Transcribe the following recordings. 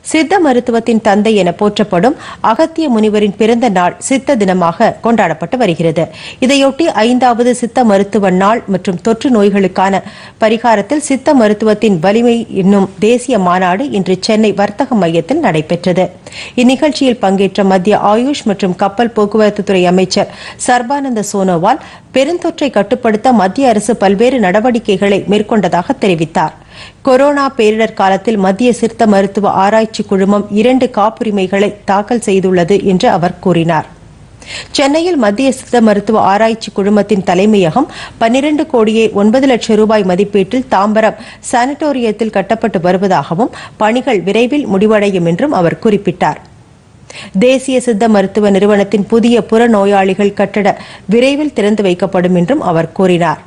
சித்த மருத்துவத்தின் தந்தை என போற்றப்படும் அகத்திய முனிவரின் பிறந்த நாள் சித்த தினமாக கொண்டாடப்பட்டு வருகிறது இதையொட்டி ஐந்தாவது சித்த மருத்துவ நாள் மற்றும் தொற்று நோய்களுக்கான பரிகாரத்தில் சித்த மருத்துவத்தின் வலிமை என்னும் தேசிய மாநாடு இன்று சென்னை வர்த்தக மையத்தில் நடைபெற்றது இந்நிகழ்ச்சியில் பங்கேற்ற மத்திய ஆயுஷ் மற்றும் கப்பல் போக்குவரத்துத்துறை அமைச்சர் சர்பானந்த சோனோவால் பெருந்தொற்றை கட்டுப்படுத்த மத்திய அரசு பல்வேறு நடவடிக்கைகளை மேற்கொண்டதாக தெரிவித்தார் கொரோனா பேரிடர் காலத்தில் மத்திய சித்த மருத்துவ ஆராய்ச்சி குழுமம் இரண்டு காப்புரிமைகளை தாக்கல் செய்துள்ளது என்று அவர் கூறினார் சென்னையில் மத்திய சித்த மருத்துவ ஆராய்ச்சி குழுமத்தின் தலைமையகம் பன்னிரண்டு கோடியே ஒன்பது லட்சம் ரூபாய் மதிப்பீட்டில் தாம்பரம் சானிட்டோரியத்தில் கட்டப்பட்டு வருவதாகவும் பணிகள் விரைவில் முடிவடையும் என்றும் அவர் குறிப்பிட்டார் தேசிய சித்த மருத்துவ நிறுவனத்தின் புதிய புறநோயாளிகள் கட்டட விரைவில் திறந்து வைக்கப்படும் என்றும் அவர் கூறினார்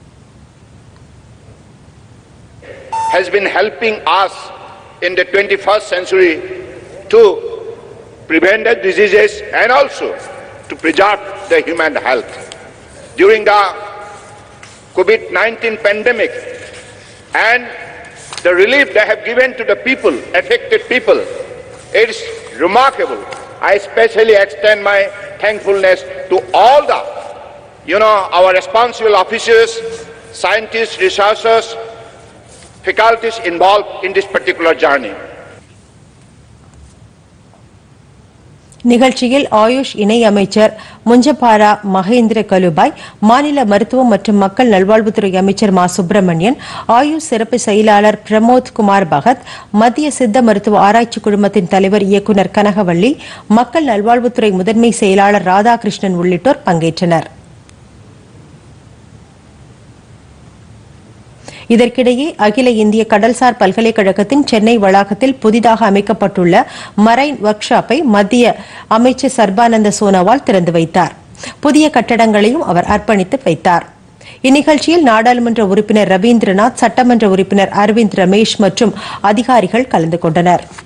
has been helping us in the 21st century to prevent the diseases and also to preserve the human health. During the COVID-19 pandemic and the relief they have given to the people, affected people, it's remarkable. I especially extend my thankfulness to all the, you know, our responsible officers, scientists, researchers, faculties involved in this particular journey. நிகழ்ச்சியில் ஆயுஷ் இணை அமைச்சர் முஞ்சபாரா மகேந்திர கலுபாய் மாநில மருத்துவம் மற்றும் மக்கள் நல்வாழ்வுத்துறை அமைச்சர் மா சுப்பிரமணியன் ஆயுஷ் சிறப்பு செயலாளர் பிரமோத் குமார் பகத் மத்திய சித்த மருத்துவ ஆராய்ச்சி குழுமத்தின் தலைவர் இயக்குநர் கனகவள்ளி மக்கள் நல்வாழ்வுத்துறை முதன்மை செயலாளர் ராதாகிருஷ்ணன் உள்ளிட்டோர் பங்கேற்றனர் இதற்கிடையே அகில இந்திய கடல்சார் பல்கலைக்கழகத்தின் சென்னை வளாகத்தில் புதிதாக அமைக்கப்பட்டுள்ள மரைன் ஒர்க் ஷாப்பை மத்திய அமைச்சர் சர்பானந்த சோனோவால் திறந்து வைத்தார் புதிய கட்டடங்களையும் அவர் அர்ப்பணித்து வைத்தார் இந்நிகழ்ச்சியில் நாடாளுமன்ற உறுப்பினர் ரவீந்திரநாத் சட்டமன்ற உறுப்பினர் அரவிந்த் ரமேஷ் மற்றும் அதிகாரிகள் கலந்து கொண்டனர்